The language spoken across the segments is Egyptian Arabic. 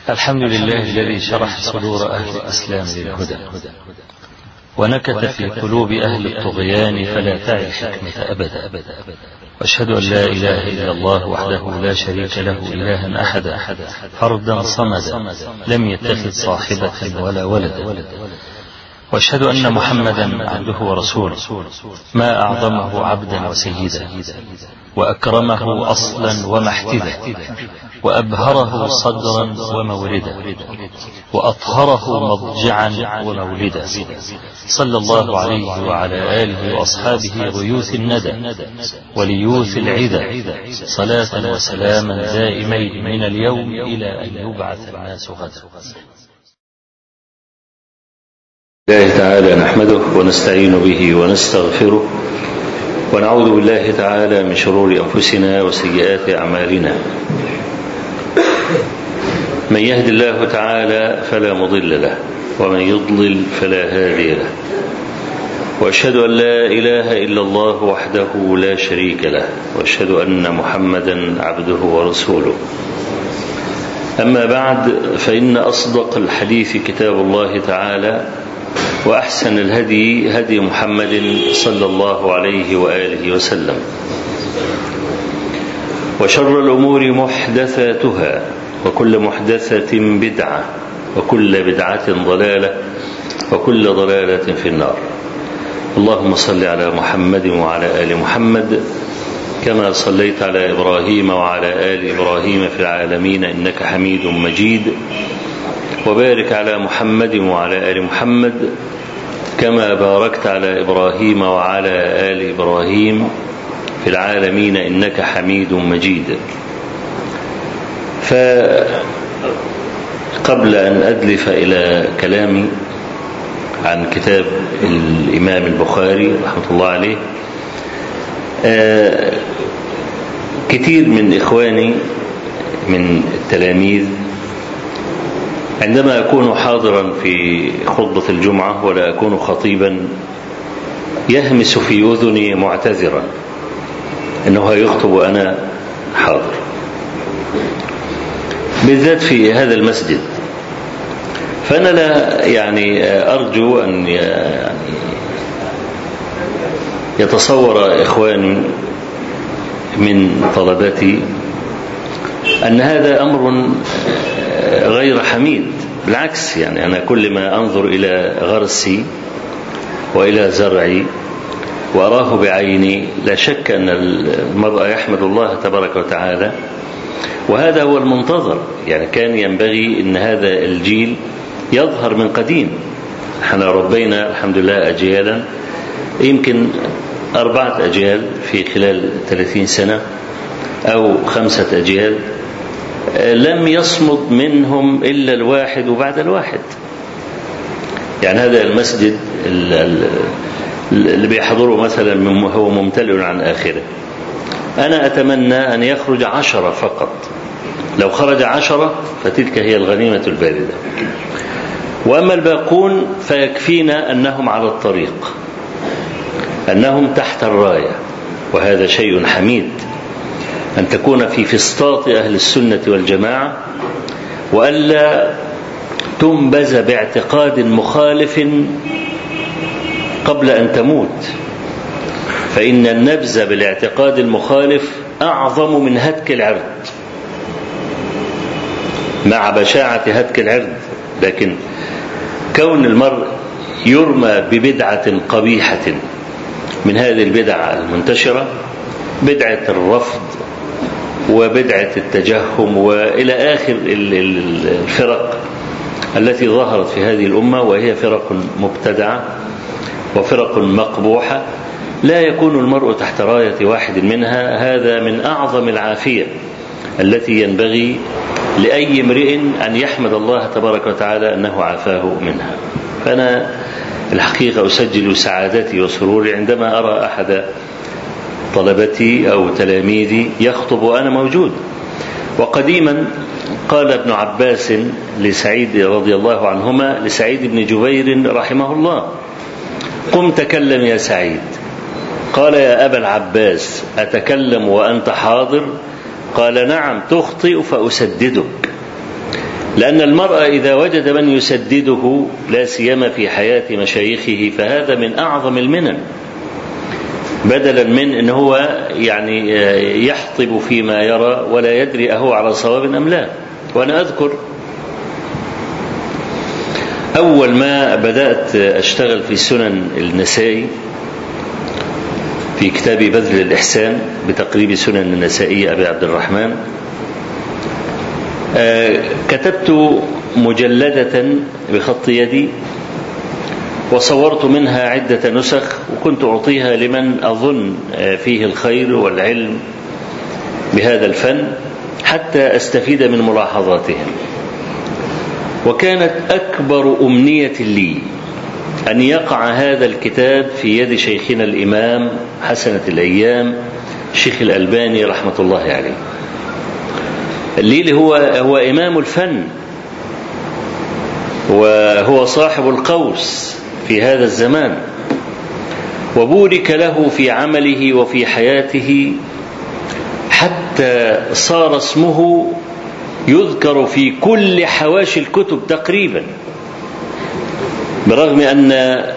الحمد لله الذي شرح صدور أهل الإسلام للهدى ونكت في قلوب أهل الطغيان فلا تعي الحكمة أبدا وأشهد أن لا إله إلا الله وحده لا شريك له إلها أحدا فردا صمدا لم يتخذ صاحبة ولا ولدا واشهد ان محمدا عبده ورسوله ما اعظمه عبدا وسيدا واكرمه اصلا ومحتدا وابهره صدرا وموردا واطهره مضجعا ومولدا صلى الله عليه وعلى اله واصحابه غيوث الندى وليوث العدى صلاه وسلاما دائمين من اليوم الى ان يبعث الناس غدا الله تعالى نحمده ونستعين به ونستغفره ونعوذ بالله تعالى من شرور أنفسنا وسيئات أعمالنا من يهد الله تعالى فلا مضل له ومن يضلل فلا هادي له وأشهد أن لا إله إلا الله وحده لا شريك له وأشهد أن محمدا عبده ورسوله أما بعد فإن أصدق الحديث كتاب الله تعالى وأحسن الهدي هدي محمد صلى الله عليه وآله وسلم وشر الأمور محدثاتها وكل محدثة بدعة وكل بدعة ضلالة وكل ضلالة في النار اللهم صل على محمد وعلى آل محمد كما صليت على إبراهيم وعلى آل إبراهيم في العالمين إنك حميد مجيد وبارك على محمد وعلى آل محمد كما باركت على إبراهيم وعلى آل إبراهيم في العالمين إنك حميد مجيد فقبل أن أدلف إلى كلامي عن كتاب الإمام البخاري رحمة الله عليه كثير من إخواني من التلاميذ عندما أكون حاضرا في خطبة الجمعة ولا أكون خطيبا يهمس في أذني معتذرا أنه يخطب وأنا حاضر بالذات في هذا المسجد فأنا لا يعني أرجو أن يعني يتصور إخواني من طلبتي أن هذا أمر غير حميد بالعكس يعني أنا كل ما أنظر إلى غرسي وإلى زرعي وأراه بعيني لا شك أن المرء يحمد الله تبارك وتعالى وهذا هو المنتظر يعني كان ينبغي أن هذا الجيل يظهر من قديم احنا ربينا الحمد لله أجيالا يمكن أربعة أجيال في خلال ثلاثين سنة أو خمسة أجيال لم يصمد منهم إلا الواحد وبعد الواحد يعني هذا المسجد اللي بيحضره مثلا هو ممتلئ عن آخره أنا أتمنى أن يخرج عشرة فقط لو خرج عشرة فتلك هي الغنيمة الباردة وأما الباقون فيكفينا أنهم على الطريق أنهم تحت الراية وهذا شيء حميد أن تكون في فسطاط أهل السنة والجماعة وألا تنبز باعتقاد مخالف قبل أن تموت فإن النبز بالاعتقاد المخالف أعظم من هتك العرض مع بشاعة هتك العرض لكن كون المرء يرمى ببدعة قبيحة من هذه البدع المنتشرة بدعة الرفض وبدعة التجهم وإلى آخر الفرق التي ظهرت في هذه الأمة وهي فرق مبتدعة وفرق مقبوحة لا يكون المرء تحت راية واحد منها هذا من أعظم العافية التي ينبغي لأي امرئ أن يحمد الله تبارك وتعالى أنه عافاه منها فأنا الحقيقة أسجل سعادتي وسروري عندما أرى أحد طلبتي أو تلاميذي يخطب وأنا موجود وقديما قال ابن عباس لسعيد رضي الله عنهما لسعيد بن جبير رحمه الله قم تكلم يا سعيد قال يا أبا العباس أتكلم وأنت حاضر قال نعم تخطئ فأسددك لأن المرء إذا وجد من يسدده لا سيما في حياة مشايخه فهذا من أعظم المنن بدلا من ان هو يعني يحطب فيما يرى ولا يدري اهو على صواب ام لا وانا اذكر اول ما بدات اشتغل في سنن النسائي في كتاب بذل الاحسان بتقريب سنن النسائي ابي عبد الرحمن كتبت مجلده بخط يدي وصورت منها عدة نسخ وكنت أعطيها لمن أظن فيه الخير والعلم بهذا الفن حتى أستفيد من ملاحظاتهم وكانت أكبر أمنية لي أن يقع هذا الكتاب في يد شيخنا الإمام حسنة الأيام شيخ الألباني رحمة الله عليه الليل هو هو إمام الفن وهو صاحب القوس في هذا الزمان وبورك له في عمله وفي حياته حتى صار اسمه يذكر في كل حواشي الكتب تقريبا برغم ان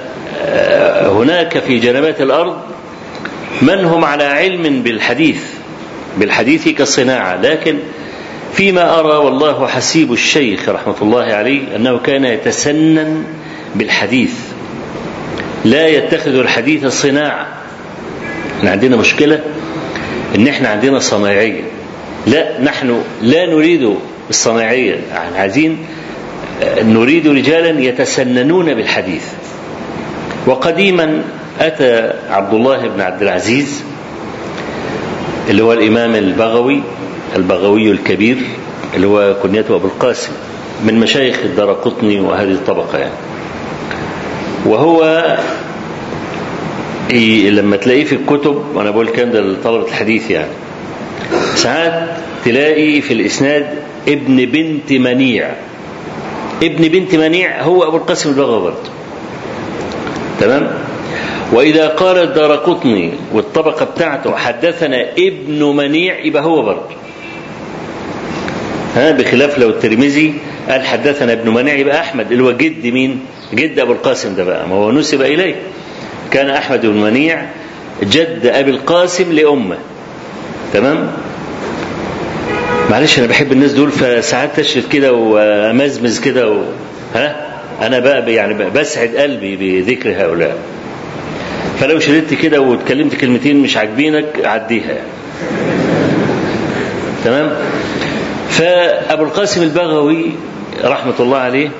هناك في جنبات الارض من هم على علم بالحديث بالحديث كالصناعه لكن فيما ارى والله حسيب الشيخ رحمه الله عليه انه كان يتسنن بالحديث لا يتخذ الحديث صناعة احنا عندنا مشكلة ان احنا عندنا صنايعية لا نحن لا نريد الصنايعية يعني عايزين نريد رجالا يتسننون بالحديث وقديما أتى عبد الله بن عبد العزيز اللي هو الإمام البغوي البغوي الكبير اللي هو كنيته أبو القاسم من مشايخ الدرقطني وهذه الطبقة يعني وهو لما تلاقيه في الكتب وانا بقول الكلام ده لطلبه الحديث يعني ساعات تلاقي في الاسناد ابن بنت منيع ابن بنت منيع هو ابو القاسم البغوي برضه تمام واذا قال الدار قطني والطبقه بتاعته حدثنا ابن منيع يبقى هو برضه ها بخلاف لو الترمذي قال حدثنا ابن منيع يبقى احمد اللي هو جد مين؟ جد ابو القاسم ده بقى ما هو نسب اليه كان احمد بن منيع جد ابي القاسم لامه تمام معلش انا بحب الناس دول فساعات تشرف كده وامزمز كده و... ها انا بقى يعني بقى بسعد قلبي بذكر هؤلاء فلو شردت كده واتكلمت كلمتين مش عاجبينك عديها يعني. تمام فابو القاسم البغوي رحمه الله عليه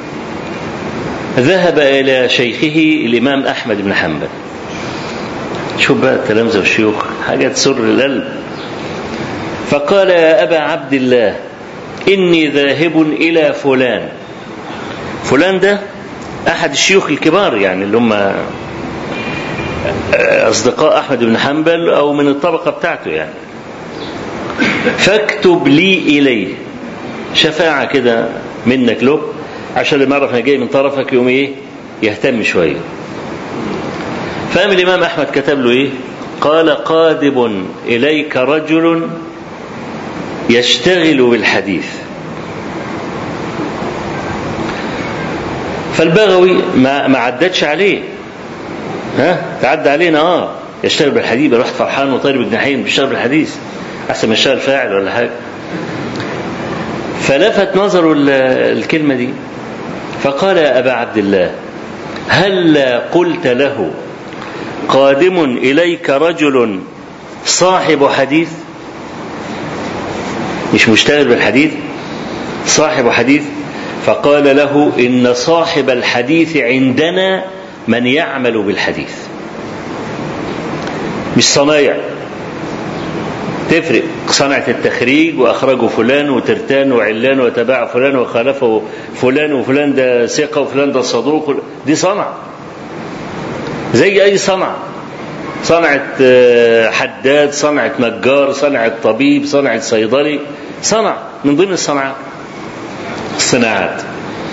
ذهب إلى شيخه الإمام أحمد بن حنبل شوف بقى التلامذة والشيوخ حاجة تسر القلب فقال يا أبا عبد الله إني ذاهب إلى فلان فلان ده أحد الشيوخ الكبار يعني اللي هم أصدقاء أحمد بن حنبل أو من الطبقة بتاعته يعني فاكتب لي إليه شفاعة كده منك له عشان لما يعرف انا جاي من طرفك يقوم ايه يهتم شويه فقام الامام احمد كتب له ايه قال قادم اليك رجل يشتغل بالحديث فالبغوي ما ما عدتش عليه ها تعدى علينا اه يشتغل بالحديث رحت فرحان وطالب الجناحين بيشتغل بالحديث احسن ما يشتغل فاعل ولا حاجه فلفت نظره الكلمه دي فقال يا ابا عبد الله هل قلت له قادم اليك رجل صاحب حديث مش مشتغل بالحديث صاحب حديث فقال له ان صاحب الحديث عندنا من يعمل بالحديث مش صنايع تفرق صنعة التخريج وأخرجه فلان وترتان وعلان وتباع فلان وخالفه فلان وفلان ده ثقة وفلان ده صدوق دي صنعة زي أي صنعة صنعة حداد صنعة نجار صنعة طبيب صنعة صيدلي صنع من ضمن الصنعات الصناعات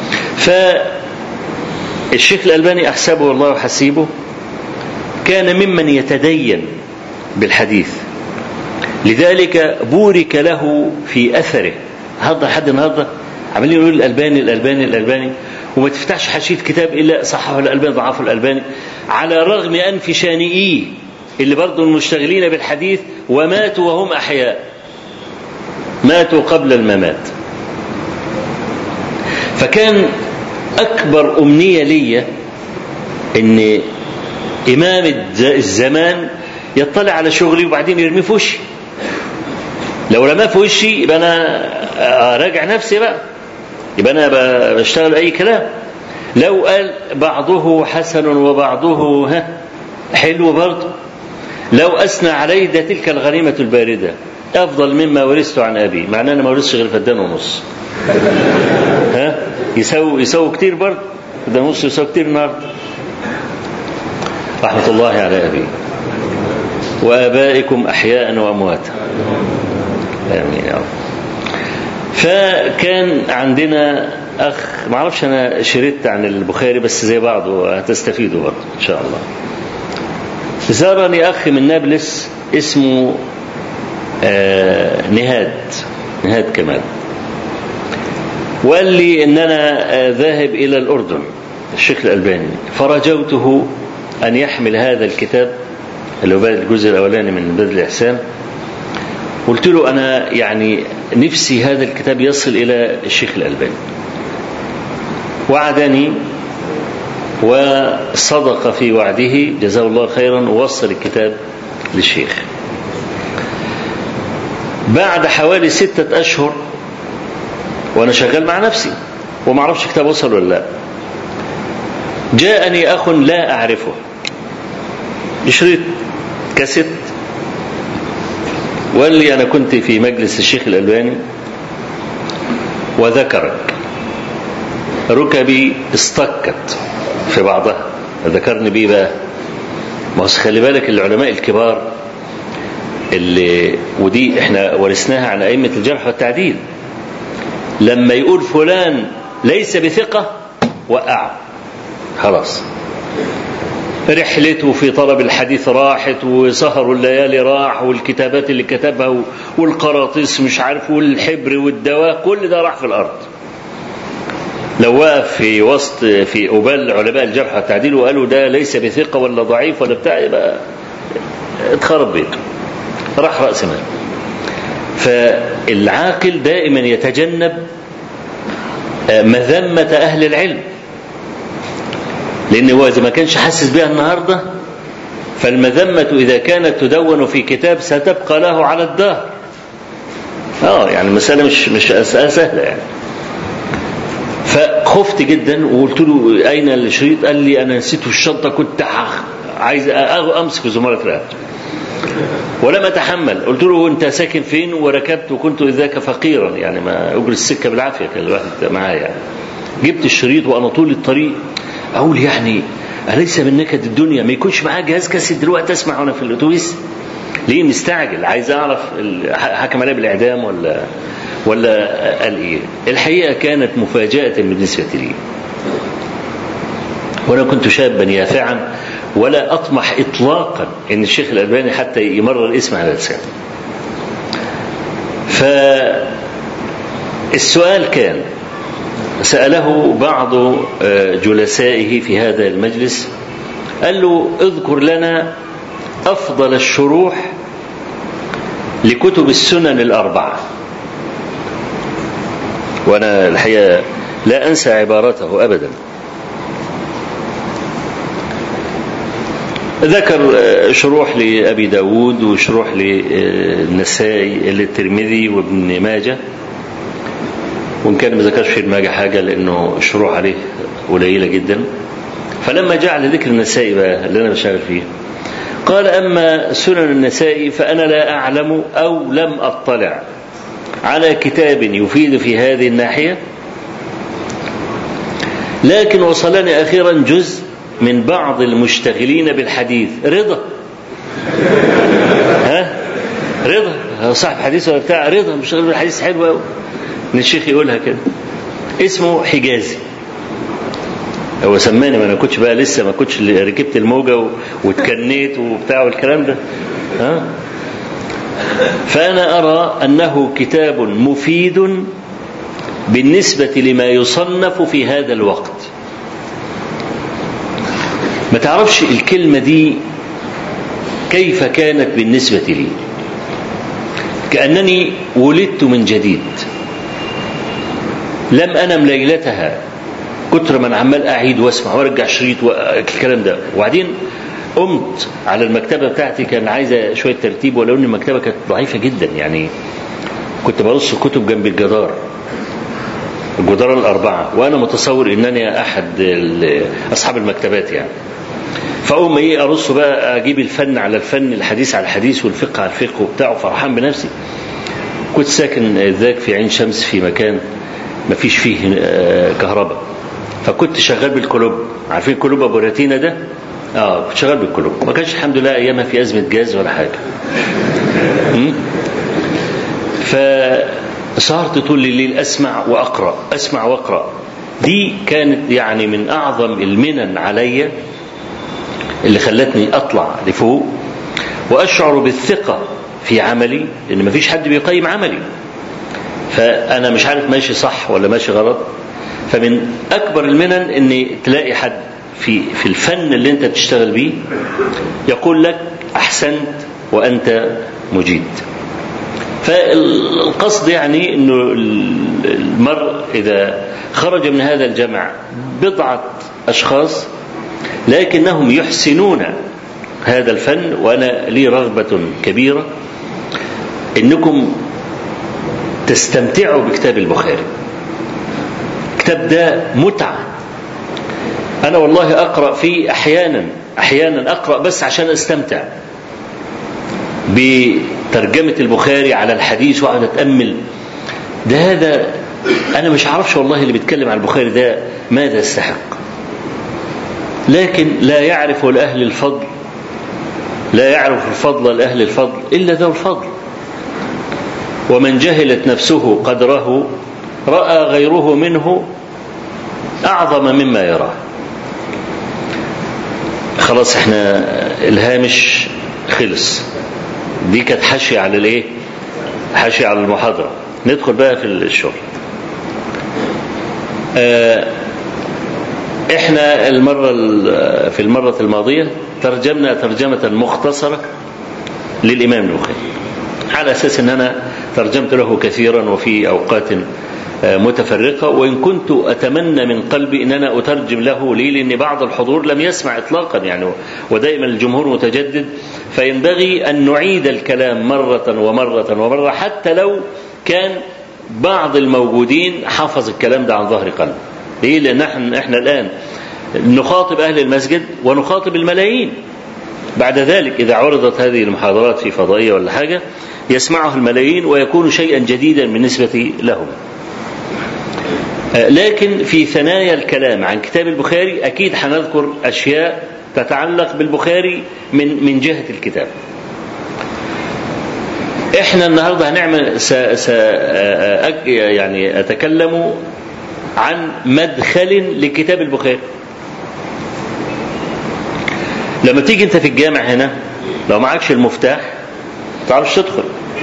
فالشيخ الألباني أحسبه والله حسيبه كان ممن يتدين بالحديث لذلك بورك له في أثره هذا حد النهارده عمالين يقول الألباني الألباني الألباني وما تفتحش حاشية كتاب إلا صححه الألباني ضعفه الألباني على رغم أنف شانئيه اللي برضه المشتغلين بالحديث وماتوا وهم أحياء ماتوا قبل الممات فكان أكبر أمنية لي إن إمام الزمان يطلع على شغلي وبعدين يرميه في وشي لو رماه في وشي يبقى أنا أراجع نفسي بقى يبقى أنا بشتغل أي كلام لو قال بعضه حسن وبعضه ها حلو برضه لو أثنى عليه ده تلك الغنيمة الباردة أفضل مما ورثت عن أبي معناه أنا ما ورثتش غير فدان ونص ها يساوي يساوي كتير برضه فدان ونص يساوي كتير النهارده رحمة الله على أبي وآبائكم أحياء وأمواتا آمين يا رب فكان عندنا أخ ما أعرفش أنا شريت عن البخاري بس زي بعضه هتستفيدوا برضه إن شاء الله زارني أخ من نابلس اسمه آه نهاد نهاد كمال وقال لي ان انا آه ذاهب الى الاردن الشيخ الالباني فرجوته ان يحمل هذا الكتاب اللي هو الجزء الاولاني من بذل الاحسان قلت له انا يعني نفسي هذا الكتاب يصل الى الشيخ الالباني وعدني وصدق في وعده جزاه الله خيرا ووصل الكتاب للشيخ بعد حوالي ستة أشهر وأنا شغال مع نفسي وما أعرفش كتاب وصل ولا لا جاءني أخ لا أعرفه شريط كاسيت وقال لي أنا كنت في مجلس الشيخ الألباني وذكرك ركبي اصطكت في بعضها ذكرني بيه بقى ما هو خلي بالك العلماء الكبار اللي ودي احنا ورثناها عن ائمه الجرح والتعديل لما يقول فلان ليس بثقه وقعه خلاص رحلته في طلب الحديث راحت وسهر الليالي راح والكتابات اللي كتبها والقراطيس مش عارف والحبر والدواء كل ده راح في الارض لو وقف في وسط في قبال علماء الجرح والتعديل وقالوا ده ليس بثقه ولا ضعيف ولا بتاع يبقى اتخرب بيته راح راس مال فالعاقل دائما يتجنب مذمه اهل العلم لان هو اذا ما كانش حاسس بها النهارده فالمذمه اذا كانت تدون في كتاب ستبقى له على الدهر اه يعني المساله مش مش سهله يعني فخفت جدا وقلت له اين الشريط؟ قال لي انا نسيته في الشنطه كنت عايز امسك زماره رقبته. ولم اتحمل قلت له انت ساكن فين وركبت وكنت ذاك فقيرا يعني ما اجري السكه بالعافيه كان الواحد معايا يعني. جبت الشريط وانا طول الطريق اقول يعني اليس من نكد الدنيا ما يكونش معايا جهاز كاسيت دلوقتي اسمع وانا في الاتوبيس ليه مستعجل عايز اعرف حكم عليه بالاعدام ولا ولا قال ايه الحقيقه كانت مفاجاه بالنسبه لي وانا كنت شابا يافعا ولا اطمح اطلاقا ان الشيخ الالباني حتى يمرر الاسم على لسانه فالسؤال كان سأله بعض جلسائه في هذا المجلس قال له اذكر لنا أفضل الشروح لكتب السنن الأربعة وأنا الحقيقة لا أنسى عبارته أبدا ذكر شروح لأبي داود وشروح للنسائي للترمذي وابن ماجه وإن كان ما ذكرش في الماجه حاجة لأنه الشروح عليه قليلة جدا فلما جعل ذكر النسائي بقى اللي أنا بشتغل فيه قال أما سنن النسائي فأنا لا أعلم أو لم أطلع على كتاب يفيد في هذه الناحية لكن وصلني أخيرا جزء من بعض المشتغلين بالحديث رضا ها رضا صاحب حديث ولا بتاع رضا مشتغل بالحديث حلو قوي ان الشيخ يقولها كده اسمه حجازي هو سماني ما انا كنتش بقى لسه ما كنتش ركبت الموجه واتكنيت وبتاع والكلام ده ها فانا ارى انه كتاب مفيد بالنسبة لما يصنف في هذا الوقت ما تعرفش الكلمة دي كيف كانت بالنسبة لي كأنني ولدت من جديد لم أنم ليلتها كتر من عمال أعيد واسمع وارجع شريط والكلام ده وبعدين قمت على المكتبة بتاعتي كان عايزة شوية ترتيب ولو إن المكتبة كانت ضعيفة جدا يعني كنت برص كتب جنب الجدار الجدار الأربعة وأنا متصور إنني أحد أصحاب المكتبات يعني فأقوم إيه أرص بقى أجيب الفن على الفن الحديث على الحديث والفقه على الفقه وبتاع فرحان بنفسي كنت ساكن ذاك في عين شمس في مكان ما فيش فيه كهرباء فكنت شغال بالكلوب عارفين كلوب ابو راتينا ده اه كنت شغال بالكلوب ما كانش الحمد لله ايامها في ازمه جاز ولا حاجه فسهرت طول الليل اسمع واقرا اسمع واقرا دي كانت يعني من اعظم المنن عليا اللي خلتني اطلع لفوق واشعر بالثقه في عملي لان ما فيش حد بيقيم عملي فانا مش عارف ماشي صح ولا ماشي غلط فمن اكبر المنن ان تلاقي حد في في الفن اللي انت بتشتغل بيه يقول لك احسنت وانت مجيد فالقصد يعني انه المرء اذا خرج من هذا الجمع بضعه اشخاص لكنهم يحسنون هذا الفن وانا لي رغبه كبيره انكم تستمتعوا بكتاب البخاري الكتاب ده متعة أنا والله أقرأ فيه أحيانا أحيانا أقرأ بس عشان أستمتع بترجمة البخاري على الحديث وأقعد أتأمل ده هذا أنا مش عارفش والله اللي بيتكلم عن البخاري ده ماذا يستحق لكن لا يعرف لأهل الفضل لا يعرف الفضل لأهل الفضل إلا ذو الفضل ومن جهلت نفسه قدره رأى غيره منه أعظم مما يراه خلاص احنا الهامش خلص دي كانت حاشية على الايه حاشية على المحاضرة ندخل بقى في الشغل اه احنا المرة في المرة الماضية ترجمنا ترجمة مختصرة للإمام البخاري على أساس أن أنا ترجمت له كثيرا وفي أوقات متفرقة وإن كنت أتمنى من قلبي أن أنا أترجم له لي لأن بعض الحضور لم يسمع إطلاقا يعني ودائما الجمهور متجدد فينبغي أن نعيد الكلام مرة ومرة ومرة حتى لو كان بعض الموجودين حفظ الكلام ده عن ظهر قلب ليه لأن احنا, احنا الآن نخاطب أهل المسجد ونخاطب الملايين بعد ذلك إذا عرضت هذه المحاضرات في فضائية ولا حاجة يسمعها الملايين ويكون شيئا جديدا بالنسبة لهم لكن في ثنايا الكلام عن كتاب البخاري أكيد هنذكر أشياء تتعلق بالبخاري من من جهة الكتاب. احنا النهارده هنعمل س س يعني اتكلم عن مدخل لكتاب البخاري. لما تيجي انت في الجامع هنا لو معكش المفتاح ما تعرفش تدخل.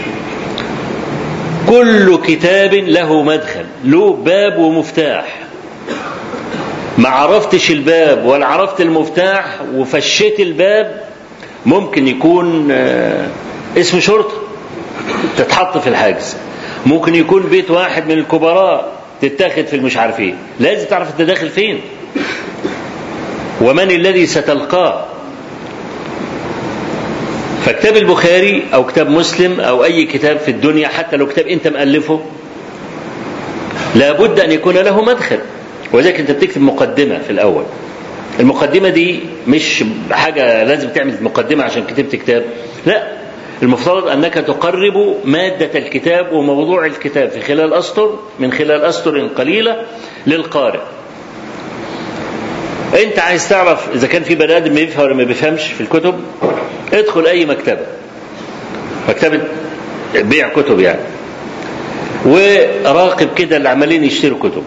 كل كتاب له مدخل له باب ومفتاح ما عرفتش الباب ولا عرفت المفتاح وفشيت الباب ممكن يكون اسم شرطة تتحط في الحاجز ممكن يكون بيت واحد من الكبراء تتاخد في المش عارف ايه لازم تعرف انت داخل فين ومن الذي ستلقاه فكتاب البخاري او كتاب مسلم او اي كتاب في الدنيا حتى لو كتاب انت مؤلفه لابد ان يكون له مدخل ولذلك انت بتكتب مقدمه في الاول المقدمه دي مش حاجه لازم تعمل مقدمه عشان كتبت كتاب لا المفترض انك تقرب ماده الكتاب وموضوع الكتاب في خلال اسطر من خلال اسطر قليله للقارئ انت عايز تعرف اذا كان في بني ادم بيفهم ولا ما بيفهمش في الكتب ادخل اي مكتبه مكتبه بيع كتب يعني وراقب كده اللي عمالين يشتروا كتب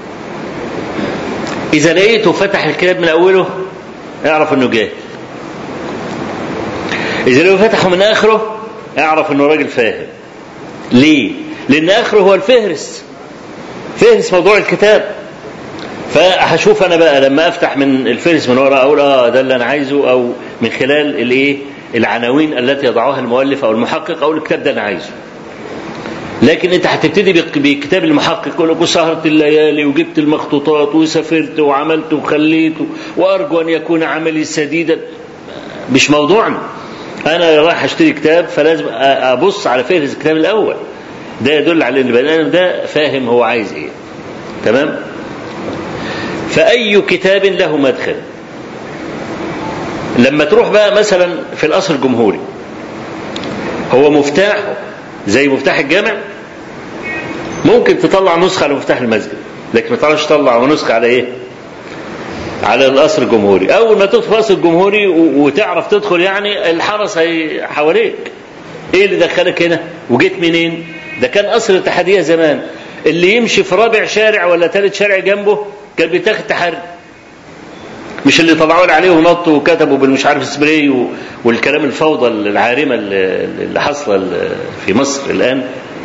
اذا لقيته فتح الكتاب من اوله اعرف انه جاهل اذا لو فتحه من اخره اعرف انه راجل فاهم ليه لان اخره هو الفهرس فهرس موضوع الكتاب فهشوف انا بقى لما افتح من الفهرس من ورا اقول اه ده اللي انا عايزه او من خلال الايه العناوين التي يضعها المؤلف او المحقق اقول الكتاب ده انا عايزه لكن انت هتبتدي بكتاب المحقق يقول لك وسهرت الليالي وجبت المخطوطات وسافرت وعملت وخليت وارجو ان يكون عملي سديدا مش موضوعنا انا رايح اشتري كتاب فلازم ابص على فهرس الكتاب الاول ده يدل على ان البني ادم ده فاهم هو عايز ايه تمام فاي كتاب له مدخل لما تروح بقى مثلا في القصر الجمهوري هو مفتاحه زي مفتاح الجامع ممكن تطلع نسخة على مفتاح المسجد لكن ما تعرفش تطلع نسخة على ايه على القصر الجمهوري اول ما تدخل القصر الجمهوري وتعرف تدخل يعني الحرس هي حواليك ايه اللي دخلك هنا وجيت منين ده كان قصر الاتحادية زمان اللي يمشي في رابع شارع ولا ثالث شارع جنبه كان بيتاخد تحري مش اللي طلعوا عليه ونطوا وكتبوا بالمش عارف سبراي والكلام الفوضى العارمة اللي حاصلة في مصر الآن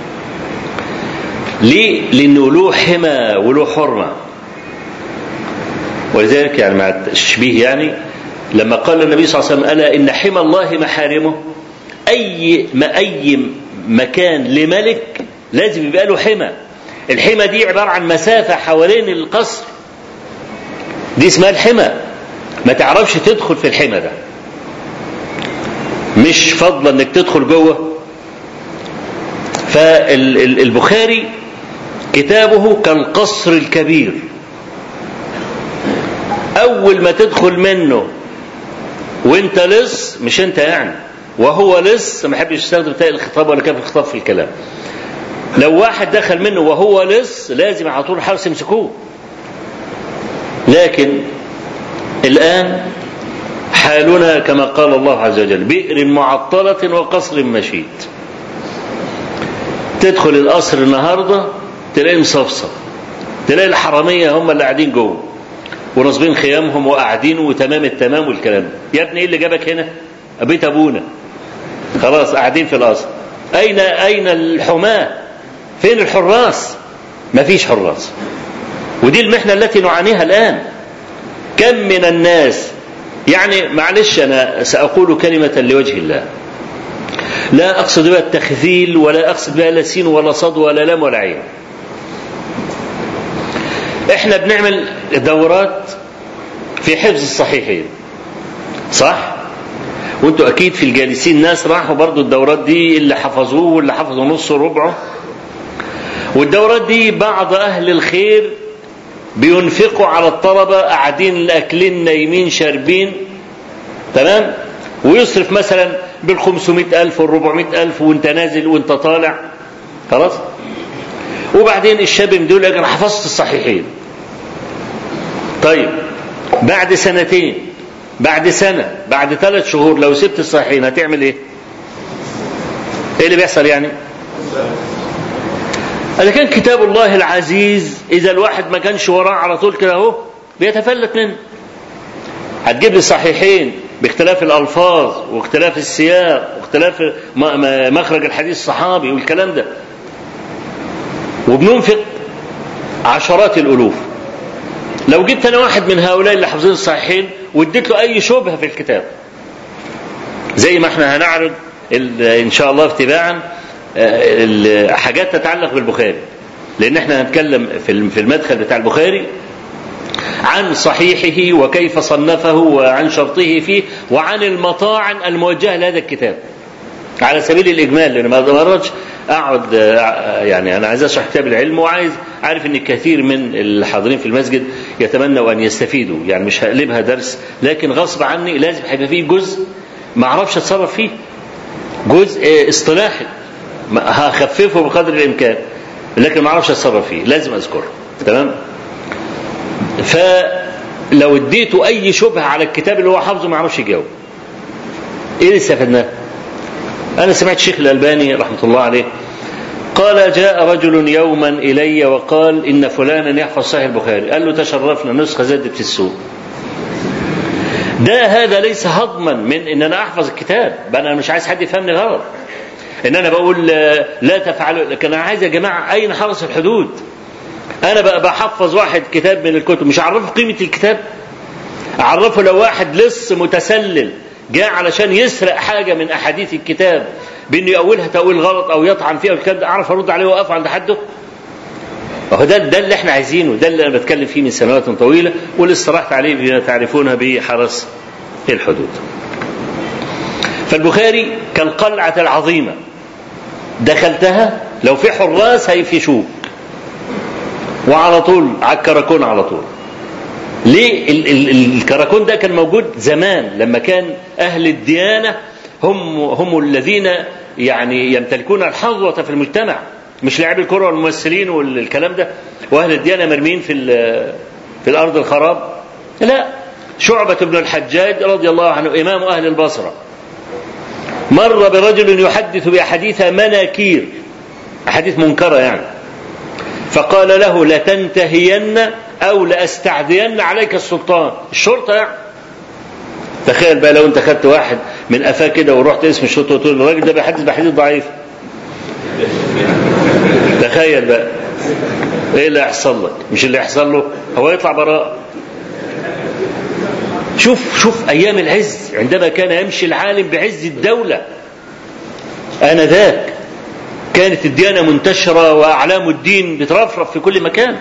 ليه؟ لأنه له حمى وله حرمة ولذلك يعني مع التشبيه يعني لما قال النبي صلى الله عليه وسلم ألا إن حمى الله محارمه أي ما أي مكان لملك لازم يبقى له حمى الحمى دي عبارة عن مسافة حوالين القصر دي اسمها الحمى ما تعرفش تدخل في الحمى ده مش فضلا انك تدخل جوه فالبخاري كتابه كالقصر الكبير اول ما تدخل منه وانت لص مش انت يعني وهو لص ما يحبش يستخدم تاء الخطاب ولا كاف الخطاب في الكلام لو واحد دخل منه وهو لص لازم على طول الحرس يمسكوه لكن الآن حالنا كما قال الله عز وجل بئر معطلة وقصر مشيد تدخل القصر النهاردة تلاقي مصفصف تلاقي الحرامية هم اللي قاعدين جوه ونصبين خيامهم وقاعدين وتمام التمام والكلام يا ابني ايه اللي جابك هنا بيت ابونا خلاص قاعدين في القصر اين اين الحماة فين الحراس مفيش حراس ودي المحنة التي نعانيها الآن كم من الناس يعني معلش أنا سأقول كلمة لوجه الله لا أقصد بها التخذيل ولا أقصد بها لا سين ولا صد ولا لام ولا عين احنا بنعمل دورات في حفظ الصحيحين صح وانتوا اكيد في الجالسين ناس راحوا برضو الدورات دي اللي حفظوه واللي حفظوا نص ربعه والدورات دي بعض اهل الخير بينفقوا على الطلبة قاعدين أكلين نايمين شاربين تمام ويصرف مثلا بالخمسمائة ألف والربعمائة ألف وانت نازل وانت طالع خلاص وبعدين الشاب يقول لك أنا حفظت الصحيحين طيب بعد سنتين بعد سنة بعد ثلاث شهور لو سبت الصحيحين هتعمل ايه ايه اللي بيحصل يعني إذا كان كتاب الله العزيز إذا الواحد ما كانش وراه على طول كده أهو بيتفلت منه. هتجيب لي صحيحين باختلاف الألفاظ واختلاف السياق واختلاف مخرج الحديث الصحابي والكلام ده. وبننفق عشرات الألوف. لو جبت أنا واحد من هؤلاء اللي حافظين الصحيحين واديت له أي شبهة في الكتاب. زي ما احنا هنعرض إن شاء الله اتباعا حاجات تتعلق بالبخاري لان احنا هنتكلم في المدخل بتاع البخاري عن صحيحه وكيف صنفه وعن شرطه فيه وعن المطاعن الموجهه لهذا الكتاب على سبيل الاجمال لان ما مرتش اقعد يعني انا عايز اشرح كتاب العلم وعايز عارف ان كثير من الحاضرين في المسجد يتمنوا ان يستفيدوا يعني مش هقلبها درس لكن غصب عني لازم هيبقى فيه جزء ما اعرفش اتصرف فيه جزء اصطلاحي هخففه بقدر الامكان لكن ما اعرفش اتصرف فيه لازم اذكره تمام فلو اديته اي شبهه على الكتاب اللي هو حافظه ما يعرفش يجاوب ايه اللي استفدناه انا سمعت الشيخ الالباني رحمه الله عليه قال جاء رجل يوما الي وقال ان فلانا يحفظ صحيح البخاري قال له تشرفنا نسخه زادت في السوق ده هذا ليس هضما من ان انا احفظ الكتاب بل انا مش عايز حد يفهمني غلط ان انا بقول لا تفعلوا لكن انا عايز يا جماعه اين حرس الحدود انا بقى بحفظ واحد كتاب من الكتب مش اعرفه قيمه الكتاب اعرفه لو واحد لص متسلل جاء علشان يسرق حاجه من احاديث الكتاب بانه يأولها تأويل غلط او يطعن فيها والكلام ده اعرف ارد عليه واقف عند حده وهو ده ده اللي احنا عايزينه ده اللي انا بتكلم فيه من سنوات طويله واللي استرحت عليه بما تعرفونها بحرس الحدود فالبخاري كالقلعه العظيمه دخلتها لو في حراس هيفشوك وعلى طول على الكراكون على طول ليه ال- ال- الكراكون ده كان موجود زمان لما كان اهل الديانه هم هم الذين يعني يمتلكون الحظوه في المجتمع مش لاعبي الكره والممثلين والكلام ده واهل الديانه مرمين في ال- في الارض الخراب لا شعبة بن الحجاج رضي الله عنه إمام أهل البصرة مر برجل يحدث بأحاديث مناكير أحاديث منكرة يعني فقال له لتنتهين أو لأستعدين عليك السلطان الشرطة يعني تخيل بقى لو أنت خدت واحد من قفاه كده ورحت اسم الشرطة وتقول له الراجل ده بيحدث بحديث ضعيف تخيل بقى ايه اللي هيحصل لك مش اللي هيحصل له هو يطلع براء شوف شوف ايام العز عندما كان يمشي العالم بعز الدوله انذاك كانت الديانه منتشره واعلام الدين بترفرف في كل مكان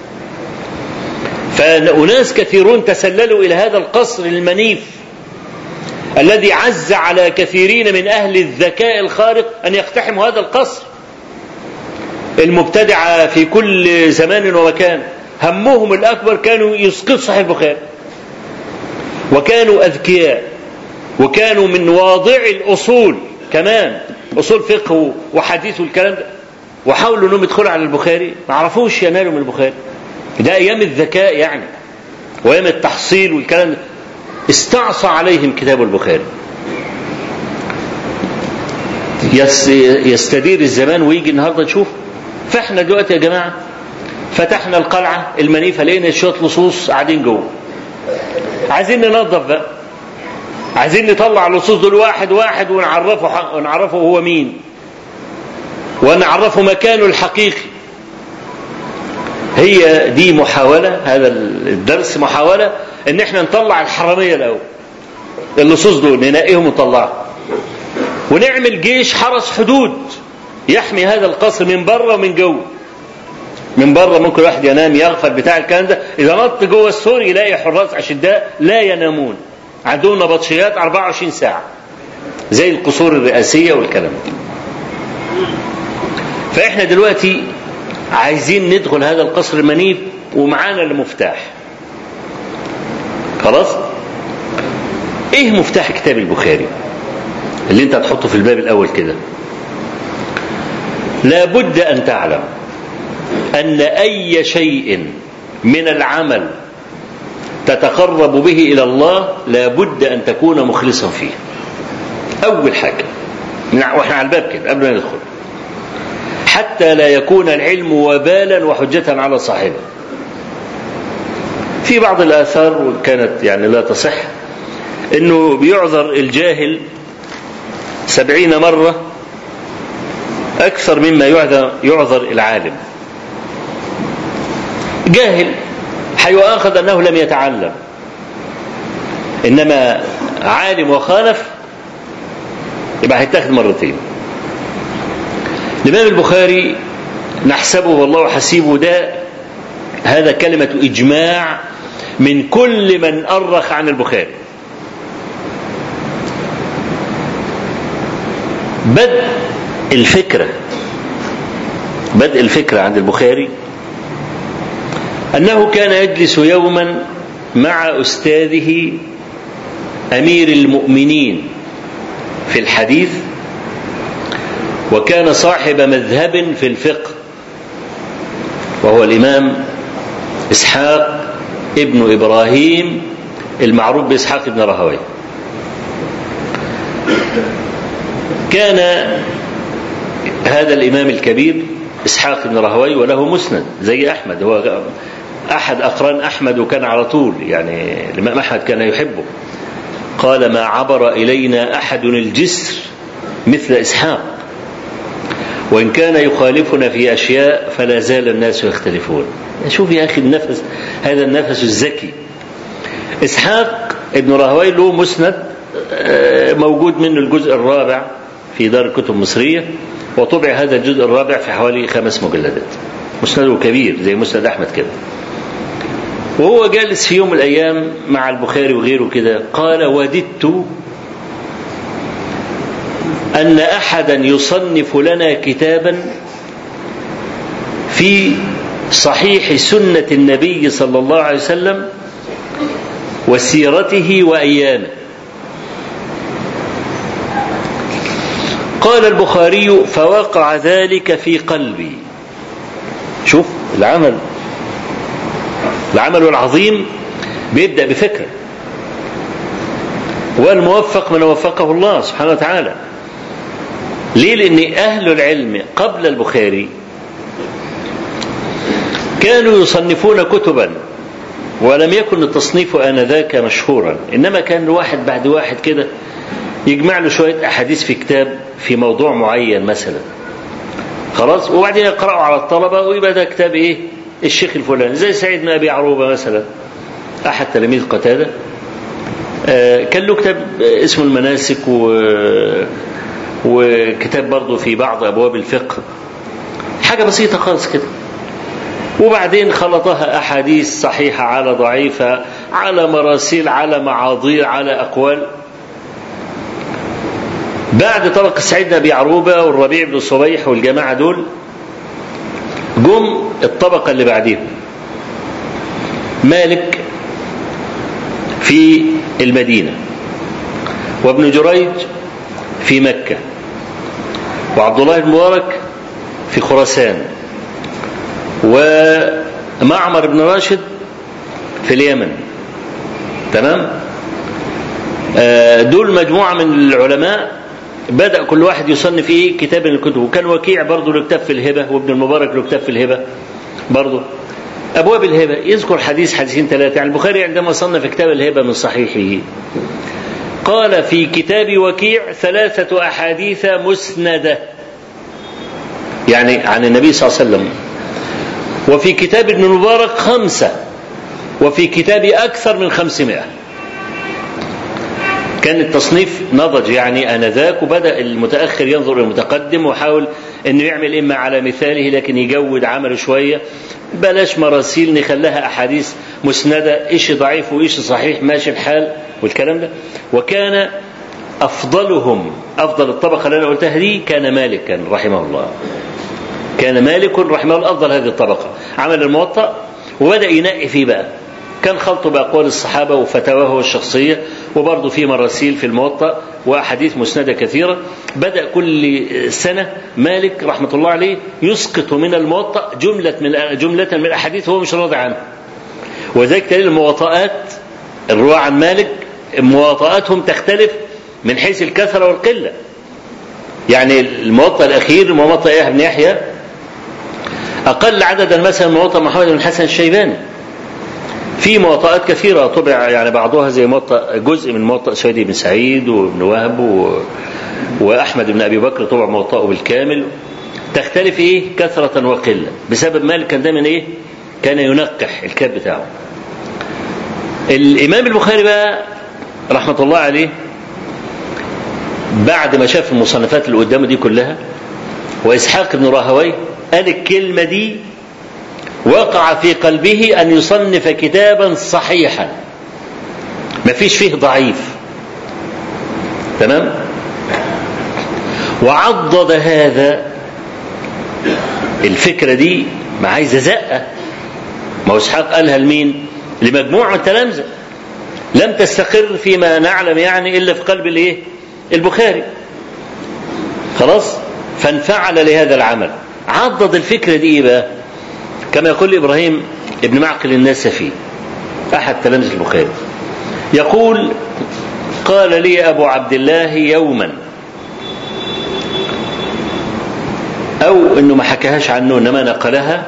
فأناس كثيرون تسللوا إلى هذا القصر المنيف الذي عز على كثيرين من أهل الذكاء الخارق أن يقتحموا هذا القصر المبتدعة في كل زمان ومكان همهم الأكبر كانوا يسقطوا صحيح البخاري وكانوا أذكياء وكانوا من واضع الأصول كمان أصول فقه وحديث والكلام ده وحاولوا انهم يدخلوا على البخاري ما عرفوش ينالوا من البخاري ده ايام الذكاء يعني وايام التحصيل والكلام ده استعصى عليهم كتاب البخاري يستدير الزمان ويجي النهارده نشوف فاحنا دلوقتي يا جماعه فتحنا القلعه المنيفه لقينا شويه لصوص قاعدين جوه عايزين ننظف بقى عايزين نطلع اللصوص دول واحد واحد ونعرفه ونعرفه هو مين ونعرفه مكانه الحقيقي هي دي محاولة هذا الدرس محاولة ان احنا نطلع الحرامية الاول اللصوص دول ننقيهم ونطلعهم ونعمل جيش حرس حدود يحمي هذا القصر من بره ومن جوه من بره ممكن واحد ينام يغفل بتاع الكلام ده اذا نط جوه السور يلاقي حراس اشداء لا ينامون عندهم نبطشيات 24 ساعه زي القصور الرئاسيه والكلام ده فاحنا دلوقتي عايزين ندخل هذا القصر المنيف ومعانا المفتاح خلاص ايه مفتاح كتاب البخاري اللي انت هتحطه في الباب الاول كده لابد ان تعلم ان اي شيء من العمل تتقرب به الى الله لابد ان تكون مخلصا فيه اول حاجه واحنا على الباب كده قبل ما ندخل حتى لا يكون العلم وبالا وحجة على صاحبه في بعض الآثار وكانت يعني لا تصح أنه بيعذر الجاهل سبعين مرة أكثر مما يعذر, يعذر العالم جاهل حيؤاخذ أنه لم يتعلم إنما عالم وخالف يبقى هيتاخد مرتين الإمام البخاري نحسبه والله حسيبه ده هذا كلمة إجماع من كل من أرخ عن البخاري بدء الفكرة بدء الفكرة عند البخاري أنه كان يجلس يوما مع أستاذه أمير المؤمنين في الحديث وكان صاحب مذهب في الفقه وهو الإمام إسحاق ابن إبراهيم المعروف بإسحاق ابن راهويه كان هذا الإمام الكبير إسحاق بن راهويه وله مسند زي أحمد هو أحد أقران أحمد وكان على طول يعني الإمام أحمد كان يحبه قال ما عبر إلينا أحد الجسر مثل إسحاق وإن كان يخالفنا في أشياء فلا زال الناس يختلفون شوف يا أخي النفس هذا النفس الذكي إسحاق ابن راهوي له مسند موجود منه الجزء الرابع في دار الكتب المصرية وطبع هذا الجزء الرابع في حوالي خمس مجلدات مسنده كبير زي مسند أحمد كده وهو جالس في يوم من الأيام مع البخاري وغيره كده قال وددت أن أحدا يصنف لنا كتابا في صحيح سنة النبي صلى الله عليه وسلم وسيرته وأيامه قال البخاري فوقع ذلك في قلبي شوف العمل العمل العظيم بيبدأ بفكرة والموفق من وفقه الله سبحانه وتعالى ليه لأن أهل العلم قبل البخاري كانوا يصنفون كتبا ولم يكن التصنيف آنذاك مشهورا إنما كان واحد بعد واحد كده يجمع له شوية أحاديث في كتاب في موضوع معين مثلا خلاص وبعدين يقرأوا على الطلبة ويبقى ده كتاب إيه الشيخ الفلاني زي سعيد بن أبي عروبة مثلا أحد تلاميذ قتادة آه كان له كتاب اسمه المناسك و وكتاب برضه في بعض أبواب الفقه حاجة بسيطة خالص كده وبعدين خلطها أحاديث صحيحة على ضعيفة على مراسيل على معاضير على أقوال بعد طبق سعيد بن أبي عروبة والربيع بن صبيح والجماعة دول جم الطبقة اللي بعديهم مالك في المدينة وابن جريج في مكة وعبد الله المبارك في خراسان ومعمر بن راشد في اليمن تمام دول مجموعة من العلماء بدأ كل واحد يصنف ايه كتاب من الكتب وكان وكيع برضه له كتاب في الهبة وابن المبارك له كتاب في الهبة برضه أبواب الهبة يذكر حديث حديثين ثلاثة يعني البخاري عندما صنف كتاب الهبة من صحيحه قال في كتاب وكيع ثلاثة أحاديث مسندة يعني عن النبي صلى الله عليه وسلم وفي كتاب ابن المبارك خمسة وفي كتاب أكثر من خمسمائة كان التصنيف نضج يعني آنذاك وبدأ المتأخر ينظر للمتقدم وحاول أنه يعمل إما على مثاله لكن يجود عمله شوية بلاش مراسيل نخليها أحاديث مسندة إيش ضعيف وإيش صحيح ماشي الحال والكلام ده وكان أفضلهم أفضل الطبقة اللي أنا قلتها دي كان مالكا رحمه الله كان مالك رحمه الله أفضل هذه الطبقة عمل الموطأ وبدأ ينقي فيه بقى كان خلطه بأقوال الصحابة وفتاواه الشخصية وبرضه في مراسيل في الموطأ وأحاديث مسندة كثيرة بدأ كل سنة مالك رحمة الله عليه يسقط من الموطأ جملة من جملة من الأحاديث هو مش راضي عنها وذلك تلاقي المواطئات الرواة عن مالك مواطئاتهم تختلف من حيث الكثرة والقلة يعني الموطأ الأخير موطأ يحيى بن يحيى أقل عددا مثلا موطأ محمد بن الحسن الشيباني في مواطئات كثيرة طبع يعني بعضها زي موطأ جزء من موطأ سويد بن سعيد وابن وهب و... وأحمد بن أبي بكر طبع موطأه بالكامل تختلف إيه كثرة وقلة بسبب مالك كان دايما إيه كان ينقح الكتاب بتاعه الإمام البخاري بقى رحمة الله عليه بعد ما شاف المصنفات اللي قدامه دي كلها وإسحاق بن راهوي قال الكلمة دي وقع في قلبه أن يصنف كتابا صحيحا ما فيش فيه ضعيف تمام وعضد هذا الفكرة دي ما عايزة زقة ما هو إسحاق قالها لمين لمجموعة التلامذة لم تستقر فيما نعلم يعني إلا في قلب الإيه البخاري خلاص فانفعل لهذا العمل عضد الفكرة دي إيه بقى كما يقول إبراهيم ابن معقل النسفي أحد تلامذة البخاري يقول قال لي أبو عبد الله يوما أو إنه ما حكاهاش عنه إنما نقلها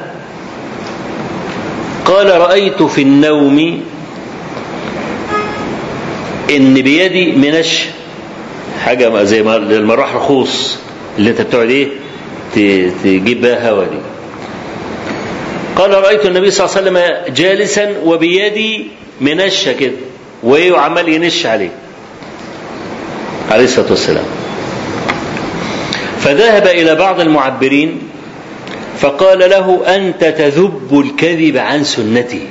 قال رأيت في النوم إن بيدي منش حاجة زي المروح رخوص اللي أنت بتقعد إيه تجيب بها هوا دي قال رأيت النبي صلى الله عليه وسلم جالسا وبيدي منشة كده وإيه وعمال ينش عليه عليه الصلاة والسلام فذهب إلى بعض المعبرين فقال له أنت تذب الكذب عن سنتي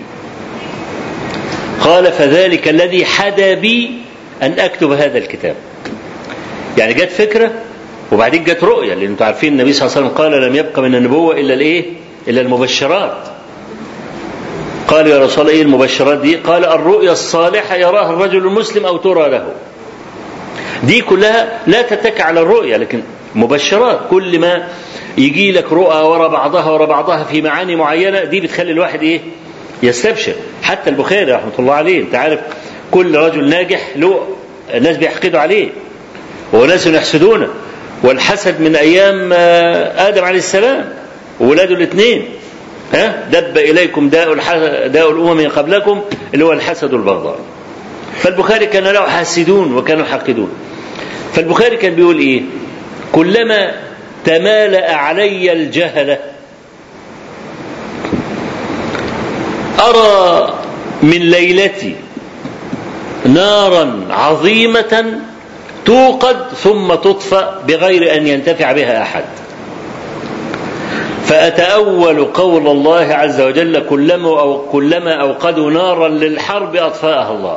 قال فذلك الذي حدا بي أن أكتب هذا الكتاب يعني جت فكرة وبعدين جت رؤية لأن أنتم عارفين النبي صلى الله عليه وسلم قال لم يبقى من النبوة إلا الإيه؟ إلا المبشرات قال يا رسول الله إيه المبشرات دي؟ قال الرؤيا الصالحة يراها الرجل المسلم أو ترى له دي كلها لا تتك على الرؤيا لكن مبشرات كل ما يجي لك رؤى ورا بعضها ورا بعضها في معاني معينة دي بتخلي الواحد إيه يستبشر حتى البخاري رحمة الله عليه أنت عارف كل رجل ناجح له الناس بيحقدوا عليه وناس يحسدونه والحسد من أيام آدم عليه السلام وولاده الاثنين ها دب إليكم داء داء الأمم قبلكم اللي هو الحسد والبغضاء فالبخاري كان له حاسدون وكانوا حاقدون فالبخاري كان بيقول إيه كلما تمالأ علي الجهلة أرى من ليلتي نارا عظيمة توقد ثم تطفأ بغير أن ينتفع بها أحد فأتأول قول الله عز وجل كلما أو كلما أوقدوا نارا للحرب أطفاها الله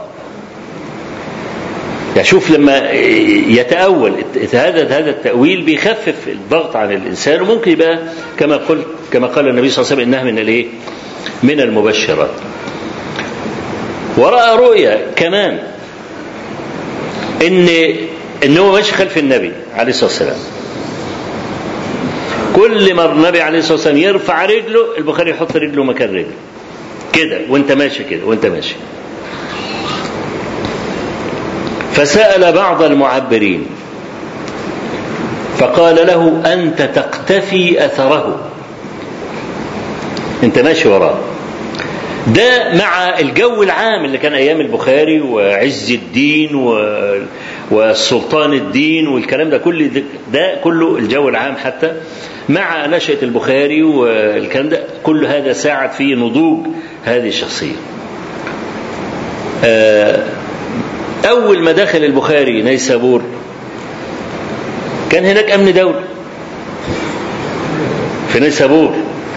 يعني شوف لما يتأول هذا هذا التأويل بيخفف الضغط عن الإنسان وممكن يبقى كما قلت كما قال النبي صلى الله عليه وسلم إنها من الإيه؟ من المبشرات. ورأى رؤيا كمان إن إن هو ماشي خلف النبي عليه الصلاة والسلام. كل ما النبي عليه الصلاة والسلام يرفع رجله البخاري يحط رجله مكان رجله. كده وأنت ماشي كده وأنت ماشي. فسأل بعض المعبرين فقال له أنت تقتفي أثره أنت ماشي وراه ده مع الجو العام اللي كان أيام البخاري وعز الدين و... والسلطان الدين والكلام ده كل ده, ده كله الجو العام حتى مع نشأة البخاري والكلام ده كل هذا ساعد في نضوج هذه الشخصية آه أول ما دخل البخاري نيسابور كان هناك أمن دولة في نيسابور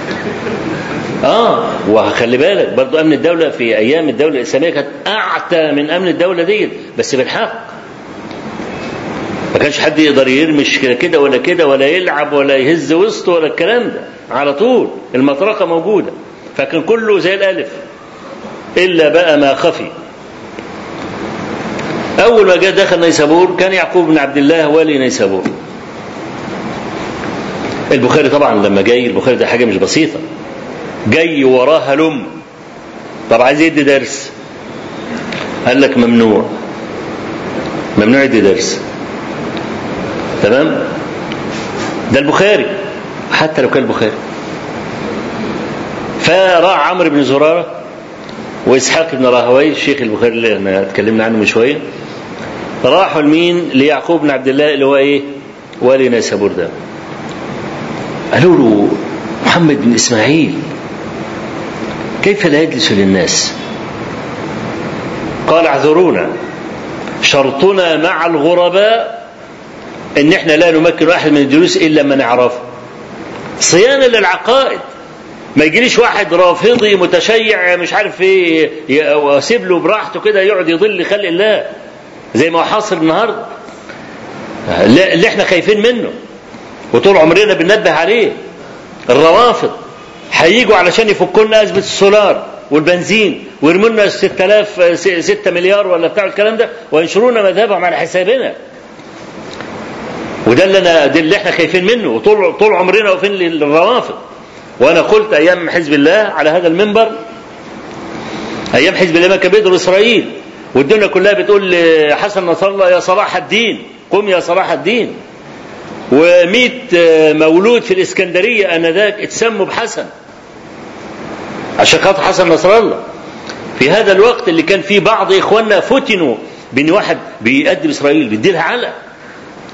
اه وخلي بالك برضو امن الدوله في ايام الدوله الاسلاميه كانت اعتى من امن الدوله دي بس بالحق ما كانش حد يقدر يرمش كده كده ولا كده ولا يلعب ولا يهز وسطه ولا الكلام ده على طول المطرقه موجوده فكان كله زي الالف الا بقى ما خفي أول ما جاء دخل نيسابور كان يعقوب بن عبد الله والي نيسابور البخاري طبعا لما جاي البخاري ده حاجة مش بسيطة جاي وراه هلم طب عايز يدي درس قال لك ممنوع ممنوع يدي درس تمام ده البخاري حتى لو كان البخاري فراح عمرو بن زراره واسحاق بن راهوي الشيخ البخاري اللي احنا اتكلمنا عنه من شويه راحوا لمين؟ ليعقوب بن عبد الله اللي هو ايه؟ والي نيسابور ده. قالوا له محمد بن اسماعيل كيف لا يجلس للناس؟ قال اعذرونا شرطنا مع الغرباء ان احنا لا نمكن واحد من الجلوس الا ما نعرفه. صيانه للعقائد ما يجيليش واحد رافضي متشيع مش عارف ايه واسيب له براحته كده يقعد يضل خلق الله زي ما هو حاصل النهارده اللي احنا خايفين منه وطول عمرنا بننبه عليه الروافض هيجوا علشان يفكوا لنا ازمه السولار والبنزين ويرموا لنا 6000 6 مليار ولا بتاع الكلام ده وينشرون مذهبهم على حسابنا وده اللي انا ده اللي احنا خايفين منه وطول طول عمرنا واقفين للروافض وانا قلت ايام حزب الله على هذا المنبر ايام حزب الله ما كان بيدر اسرائيل والدنيا كلها بتقول لحسن نصر الله يا صلاح الدين قم يا صلاح الدين ومئة مولود في الإسكندرية آنذاك اتسموا بحسن عشان خاطر حسن نصر الله في هذا الوقت اللي كان فيه بعض إخواننا فتنوا بأن واحد بيأدب إسرائيل بيديلها علق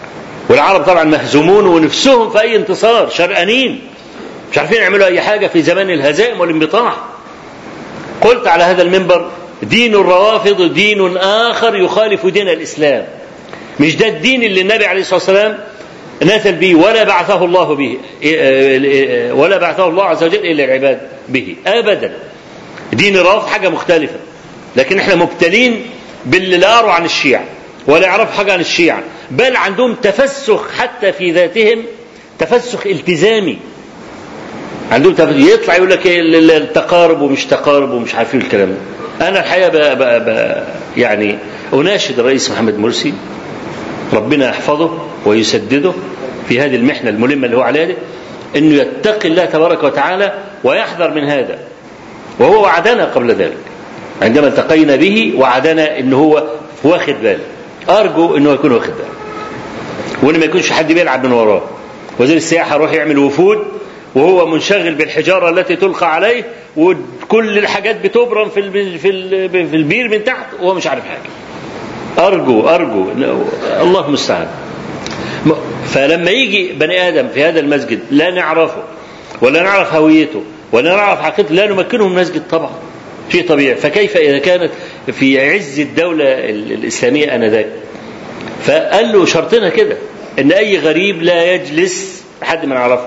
والعرب طبعا مهزومون ونفسهم في اي انتصار شرقانين مش عارفين يعملوا اي حاجه في زمان الهزائم والانبطاح قلت على هذا المنبر دين الروافض دين اخر يخالف دين الاسلام مش ده الدين اللي النبي عليه الصلاه والسلام نزل به ولا بعثه الله به ولا بعثه الله عز وجل الى العباد به ابدا دين الروافض حاجه مختلفه لكن احنا مبتلين باللي لا يروا عن الشيعة ولا يعرفوا حاجة عن الشيعة بل عندهم تفسخ حتى في ذاتهم تفسخ التزامي عندهم تفسخ يطلع يقول لك التقارب ومش تقارب ومش عارفين الكلام ده أنا الحقيقة بقى بقى بقى يعني أناشد الرئيس محمد مرسي ربنا يحفظه ويسدده في هذه المحنة الملمة اللي هو عليها دي أنه يتقي الله تبارك وتعالى ويحذر من هذا وهو وعدنا قبل ذلك عندما التقينا به وعدنا ان هو واخد باله ارجو انه يكون واخد باله وان ما يكونش حد بيلعب من وراه وزير السياحه يروح يعمل وفود وهو منشغل بالحجاره التي تلقى عليه وكل الحاجات بتبرم في الب... في, ال... في البير من تحت وهو مش عارف حاجه ارجو ارجو الله المستعان فلما يجي بني ادم في هذا المسجد لا نعرفه ولا نعرف هويته ولا نعرف حقيقته لا نمكنه من المسجد طبعا شيء طبيعي فكيف إذا كانت في عز الدولة الإسلامية آنذاك فقال له شرطنا كده إن أي غريب لا يجلس لحد ما نعرفه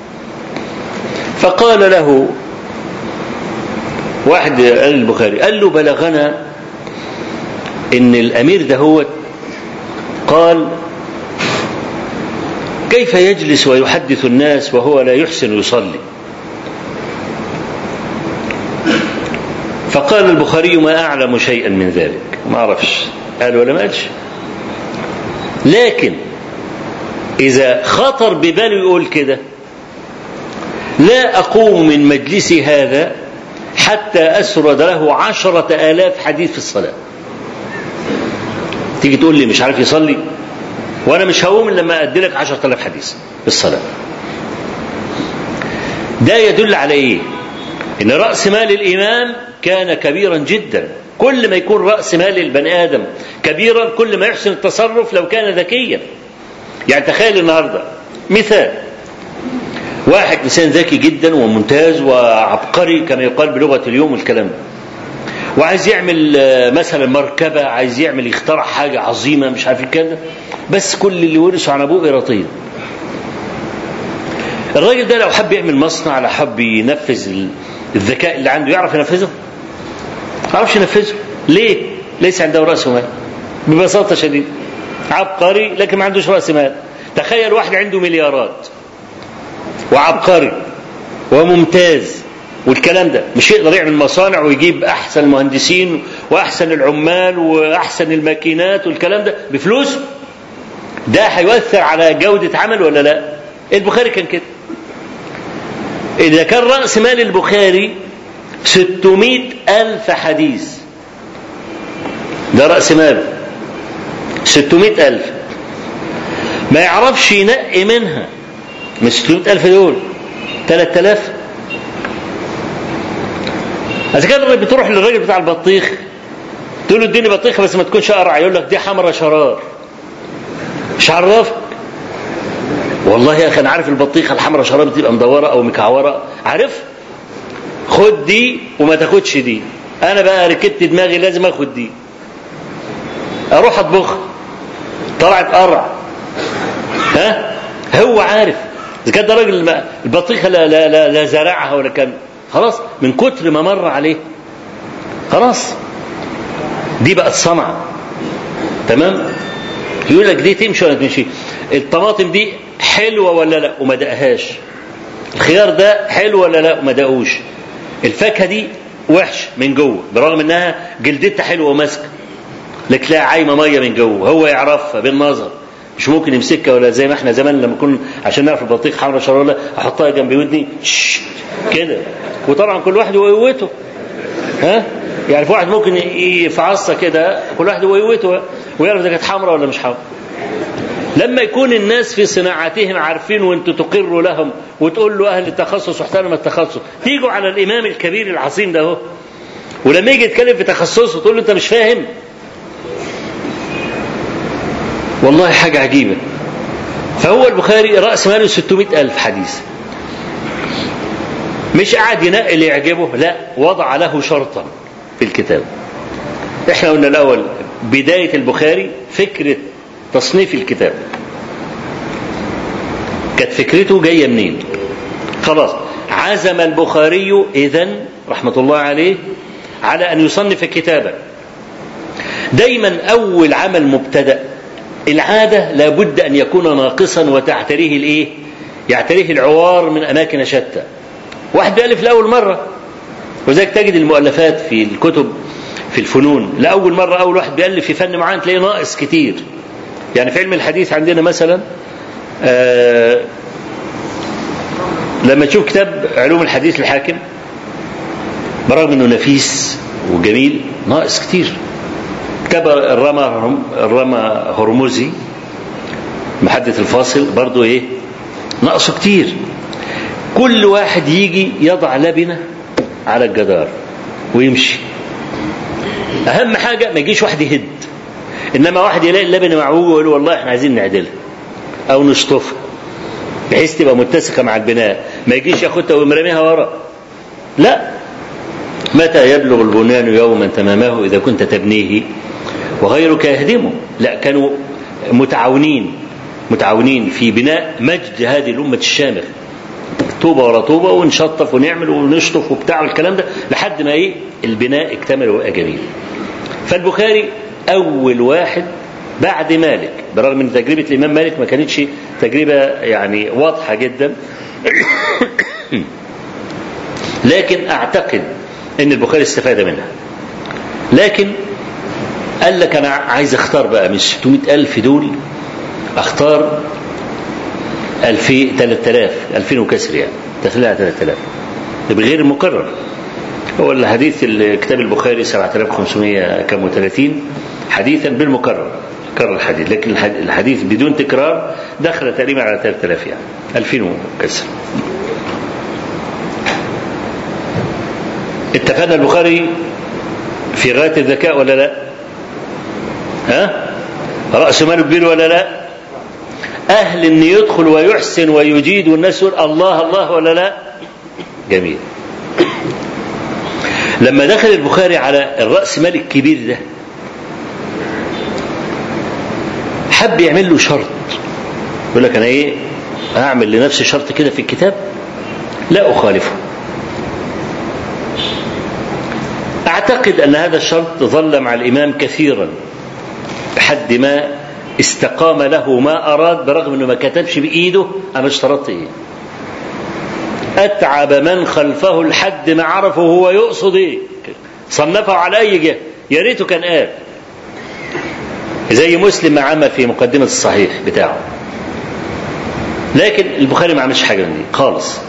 فقال له واحد قال البخاري قال له بلغنا إن الأمير ده هو قال كيف يجلس ويحدث الناس وهو لا يحسن يصلي فقال البخاري ما أعلم شيئا من ذلك ما أعرفش قال ولا ما قالش لكن إذا خطر بباله يقول كده لا أقوم من مجلسي هذا حتى أسرد له عشرة آلاف حديث في الصلاة تيجي تقول لي مش عارف يصلي وأنا مش هقوم إلا لما أدي لك عشرة آلاف حديث في الصلاة ده يدل على إيه إن رأس مال الإمام كان كبيرا جدا كل ما يكون رأس مال البني آدم كبيرا كل ما يحسن التصرف لو كان ذكيا يعني تخيل النهاردة مثال واحد إنسان ذكي جدا وممتاز وعبقري كما يقال بلغة اليوم والكلام ده وعايز يعمل مثلا مركبة عايز يعمل يخترع حاجة عظيمة مش عارف كده بس كل اللي ورثه عن أبوه قراطين الراجل ده لو حب يعمل مصنع لو حب ينفذ الذكاء اللي عنده يعرف ينفذه ما يعرفش ينفذه ليه ليس عنده رأس مال ببساطة شديدة عبقري لكن ما عندوش رأس مال تخيل واحد عنده مليارات وعبقري وممتاز والكلام ده مش يقدر يعمل مصانع ويجيب احسن المهندسين واحسن العمال واحسن الماكينات والكلام ده بفلوس ده هيؤثر على جودة عمل ولا لا البخاري كان كده إذا كان رأس مال البخاري ستمائة ألف حديث ده رأس مال ستمائة ألف ما يعرفش ينقي منها من ستمائة ألف دول ثلاثة آلاف إذا كان بتروح للراجل بتاع البطيخ تقول له اديني بطيخه بس ما تكونش قرع يقول لك دي حمرا شرار مش عرفك والله يا اخي انا عارف البطيخه الحمراء شراب بتبقى مدوره او مكعوره عارف خد دي وما تاخدش دي انا بقى ركبت دماغي لازم اخد دي اروح اطبخ طلعت قرع ها هو عارف اذا كان ده راجل البطيخه لا لا لا, لا زرعها ولا كان خلاص من كتر ما مر عليه خلاص دي بقت صنعه تمام يقول لك دي تمشي ولا تمشي الطماطم دي حلوه ولا لا وما دقهاش الخيار ده حلو ولا لا وما دقوش الفاكهه دي وحش من جوه برغم انها جلدتها حلوه وماسكه لك لا عايمه ميه من جوه هو يعرفها بالنظر مش ممكن يمسكها ولا زي ما احنا زمان لما كنا عشان نعرف البطيخ حمرا شراله احطها جنب ودني كده وطبعا كل واحد وقوته ها يعني في واحد ممكن يفعصها كده كل واحد وقوته ويعرف اذا كانت حمراء ولا مش حمراء لما يكون الناس في صناعتهم عارفين وانتوا تقروا لهم وتقول له اهل التخصص واحترم التخصص تيجوا على الامام الكبير العظيم ده اهو ولما يجي يتكلم في تخصصه تقول له انت مش فاهم والله حاجه عجيبه فهو البخاري رأس ماله 600 ألف حديث مش قاعد ينقي اللي يعجبه لا وضع له شرطا في الكتاب احنا قلنا الأول بداية البخاري فكرة تصنيف الكتاب كانت فكرته جاية منين خلاص عزم البخاري إذا رحمة الله عليه على أن يصنف كتابا دايما أول عمل مبتدأ العادة لابد أن يكون ناقصا وتعتريه الإيه؟ يعتريه العوار من أماكن شتى. واحد بيألف لأول مرة وذلك تجد المؤلفات في الكتب في الفنون لأول مرة أول واحد بيألف في فن معين تلاقيه ناقص كتير. يعني في علم الحديث عندنا مثلا آه لما تشوف كتاب علوم الحديث الحاكم برغم انه نفيس وجميل ناقص كتير كتاب الرمى الرمى هرمزي محدث الفاصل برضو ايه ناقصه كتير كل واحد يجي يضع لبنه على الجدار ويمشي اهم حاجه ما يجيش واحد يهد انما واحد يلاقي اللبنه معوجه ويقول والله احنا عايزين نعدلها او نشطفها بحيث تبقى متسقه مع البناء ما يجيش ياخدها ويرميها ورا لا متى يبلغ البنيان يوما تمامه اذا كنت تبنيه وغيرك يهدمه لا كانوا متعاونين متعاونين في بناء مجد هذه الأمة الشامخ طوبة ورا طوبة ونشطف ونعمل ونشطف وبتاع والكلام ده لحد ما ايه البناء اكتمل وبقى جميل فالبخاري أول واحد بعد مالك برغم ان تجربة الإمام مالك ما كانتش تجربة يعني واضحة جدا لكن أعتقد ان البخاري استفاد منها لكن قال لك انا عايز اختار بقى من 600 الف دول اختار 2000 3000 2000 وكسر يعني تخليها 3000 بغير المكرر هو الحديث كتاب البخاري 7500 كم و30 حديثا بالمكرر كرر الحديث لكن الحديث بدون تكرار دخل تقريبا على 3000 يعني 2000 وكسر اتفقنا البخاري في غاية الذكاء ولا لا ها رأس ماله كبير ولا لا أهل أن يدخل ويحسن ويجيد والناس يقول الله الله ولا لا جميل لما دخل البخاري على الرأس مال الكبير ده حب يعمل له شرط يقول لك أنا إيه هعمل لنفسي شرط كده في الكتاب لا أخالفه أعتقد أن هذا الشرط ظل مع الإمام كثيرا لحد ما استقام له ما أراد برغم أنه ما كتبش بإيده أنا اشترطت إيه أتعب من خلفه لحد ما عرفه هو يقصد إيه صنفه على أي جهة يا ريته كان قال زي مسلم ما عمل في مقدمة الصحيح بتاعه لكن البخاري ما عملش حاجة من دي خالص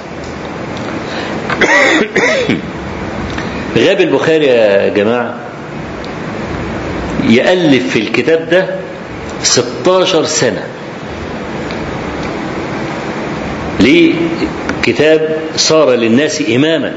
غاب البخاري يا جماعة يألف في الكتاب ده 16 سنة ليه كتاب صار للناس إماما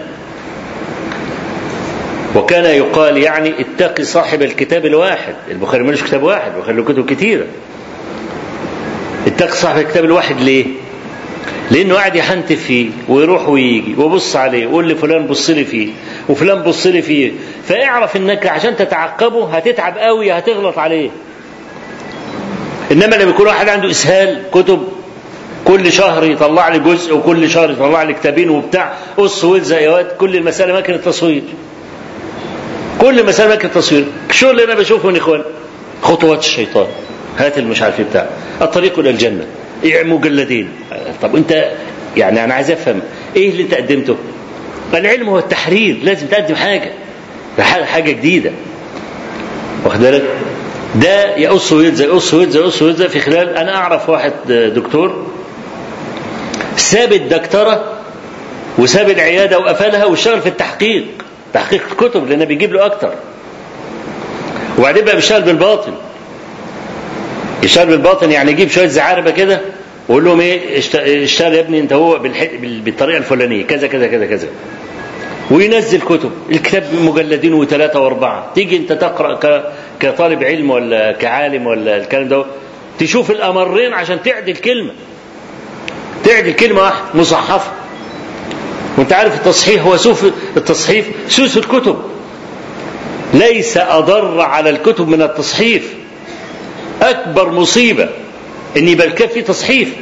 وكان يقال يعني اتقي صاحب الكتاب الواحد البخاري ملوش كتاب واحد البخاري له كتب كتيرة اتقي صاحب الكتاب الواحد ليه لانه قاعد يحنتف فيه ويروح ويجي ويبص عليه ويقول لفلان بص لي فيه وفلان بص لي فيه فاعرف انك عشان تتعقبه هتتعب قوي هتغلط عليه انما لما يكون واحد عنده اسهال كتب كل شهر يطلع لي جزء وكل شهر يطلع لي كتابين وبتاع قص والزق يا واد كل المساله ماكينه تصوير كل المساله ماكينه تصوير الشغل اللي انا بشوفه من اخوان خطوات الشيطان هات المش عارف بتاع الطريق الى الجنه إيه مجلدين طب انت يعني انا عايز افهم ايه اللي انت قدمته العلم هو التحرير لازم تقدم حاجه حاجه جديده واخد بالك ده يقص ويلزق يقص ويلزق يقص ويلزق في خلال انا اعرف واحد دكتور ساب الدكتوره وساب العياده وقفلها واشتغل في التحقيق تحقيق الكتب لانه بيجيب له اكتر وبعدين بقى بيشتغل بالباطن يشتغل بالباطن يعني يجيب شويه زعاربه كده ويقول لهم ايه اشتغل يا ابني انت هو بالطريقه الفلانيه كذا كذا كذا كذا وينزل كتب الكتاب مجلدين وثلاثه واربعه تيجي انت تقرا كطالب علم ولا كعالم ولا الكلام ده تشوف الأمرين عشان تعدل كلمة تعدل كلمة واحدة مصحفة وانت عارف التصحيح هو سوف التصحيف سوس الكتب ليس أضر على الكتب من التصحيف أكبر مصيبة إن يبقى الكتاب فيه تصحيف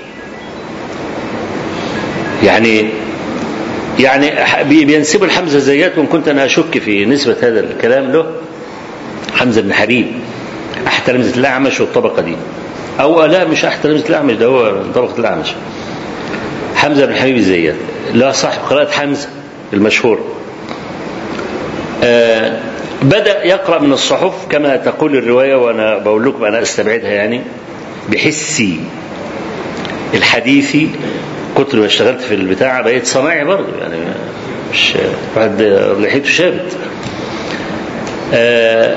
يعني يعني بينسبوا الحمزة زيات وإن كنت أنا أشك في نسبة هذا الكلام له حمزة بن حريب أحد تلامذة الأعمش والطبقة دي أو لا مش أحد تلامذة الأعمش ده هو طبقة الأعمش حمزة بن حبيب الزيات لا صاحب قراءة حمزة المشهور آه بدأ يقرأ من الصحف كما تقول الرواية وأنا بقول لكم أنا أستبعدها يعني بحسي الحديثي كتر ما اشتغلت في البتاع بقيت صناعي برضه يعني مش واحد لحيته شابت آه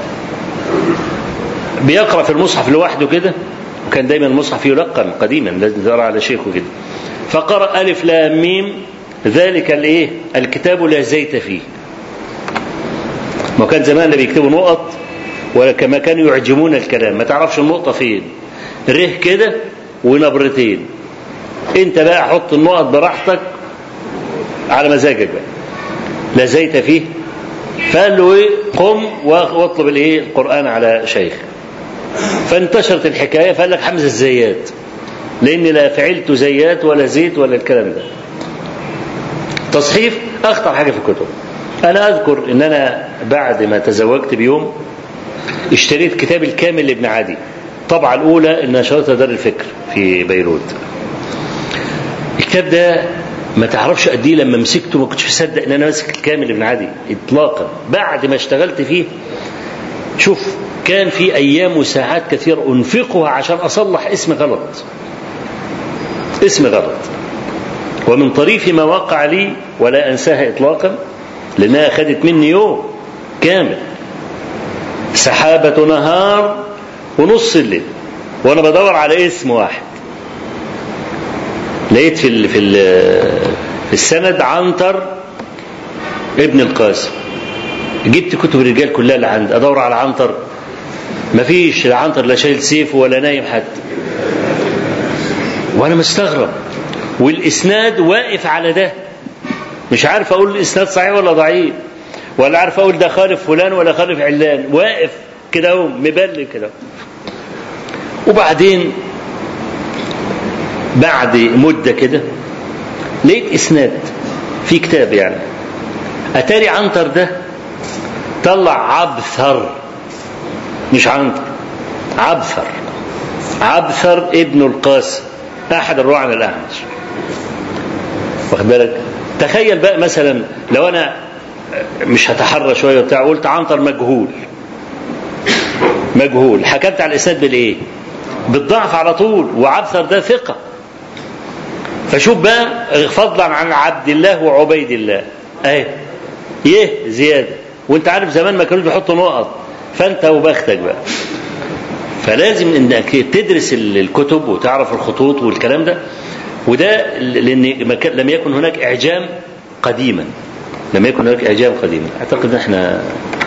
بيقرأ في المصحف لوحده كده وكان دايما المصحف يلقن قديما لازم تقرا على شيخه كده فقرأ ألف لام ميم ذلك الايه الكتاب لا زيت فيه ما كان زمان بيكتبوا نقط ولا كما كانوا يعجمون الكلام ما تعرفش النقطة فين ره كده ونبرتين انت بقى حط النقط براحتك على مزاجك بقى لا زيت فيه فقال له ايه قم واطلب الايه القرآن على شيخ فانتشرت الحكاية فقال لك حمزة الزيات لاني لا فعلت زيات ولا زيت ولا الكلام ده تصحيف اخطر حاجة في الكتب انا اذكر ان انا بعد ما تزوجت بيوم اشتريت كتاب الكامل لابن عدي الطبعة الأولى اللي نشرتها دار الفكر في بيروت الكتاب ده ما تعرفش قد ايه لما مسكته ما كنتش مصدق ان انا ماسك الكامل ابن عدي اطلاقا بعد ما اشتغلت فيه شوف كان في ايام وساعات كثير انفقها عشان اصلح اسم غلط اسم غلط ومن طريف ما وقع لي ولا انساها اطلاقا لانها خدت مني يوم كامل سحابة نهار ونص الليل وانا بدور على اسم واحد لقيت في ال في ال في السند عنتر ابن القاسم جبت كتب الرجال كلها اللي عندي ادور على عنتر مفيش لا عنتر لا شايل سيف ولا نايم حتى وانا مستغرب والاسناد واقف على ده مش عارف اقول الاسناد صحيح ولا ضعيف ولا عارف اقول ده خالف فلان ولا خالف علان واقف كده اهو مبلل كده وبعدين بعد مده كده لقيت اسناد في كتاب يعني اتاري عنتر ده طلع عبثر مش عنتر عبثر عبثر ابن القاسم احد الروع عن الاعمش واخد بالك تخيل بقى مثلا لو انا مش هتحرى شويه وبتاع قلت عنتر مجهول مجهول حكمت على الاسناد بالايه بالضعف على طول وعبثر ده ثقه فشوف بقى فضلا عن عبد الله وعبيد الله اهي يه زياده وانت عارف زمان ما كانوش بيحطوا نقط فانت وبختك بقى فلازم انك تدرس الكتب وتعرف الخطوط والكلام ده وده لان لم يكن هناك اعجام قديما لم يكن هناك اعجام قديما اعتقد ان احنا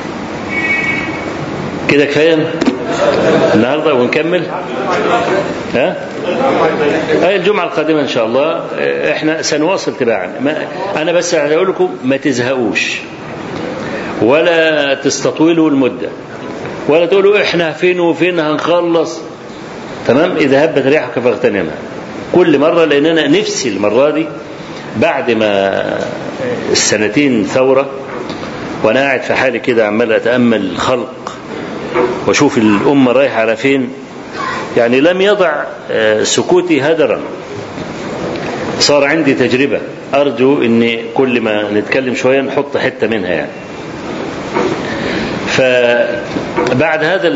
كده كفايه النهارده ونكمل ها أي الجمعة القادمة إن شاء الله إحنا سنواصل تباعا ما أنا بس أقول لكم ما تزهقوش ولا تستطولوا المدة ولا تقولوا إحنا فين وفين هنخلص تمام إذا هبت ريحك فاغتنمها كل مرة لأن أنا نفسي المرة دي بعد ما السنتين ثورة وأنا قاعد في حالي كده عمال أتأمل الخلق وأشوف الأمة رايحة على فين يعني لم يضع سكوتي هدرا صار عندي تجربة أرجو أن كل ما نتكلم شوية نحط حتة منها يعني فبعد هذا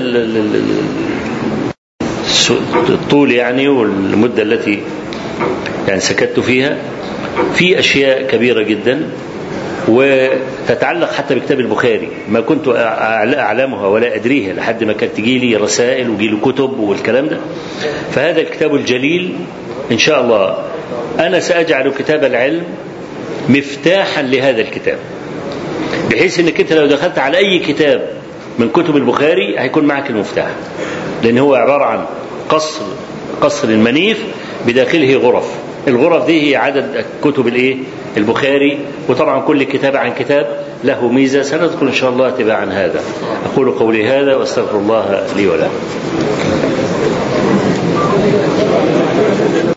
الطول يعني والمدة التي يعني سكت فيها في أشياء كبيرة جدا وتتعلق حتى بكتاب البخاري ما كنت أعلمها ولا أدريها لحد ما كانت تجي لي رسائل وجي لي كتب والكلام ده فهذا الكتاب الجليل إن شاء الله أنا سأجعل كتاب العلم مفتاحا لهذا الكتاب بحيث انك انت لو دخلت على اي كتاب من كتب البخاري هيكون معك المفتاح لان هو عباره عن قصر قصر منيف بداخله غرف الغرف دي هي عدد كتب الايه البخاري وطبعا كل كتاب عن كتاب له ميزه سنذكر ان شاء الله تباعا هذا اقول قولي هذا واستغفر الله لي ولكم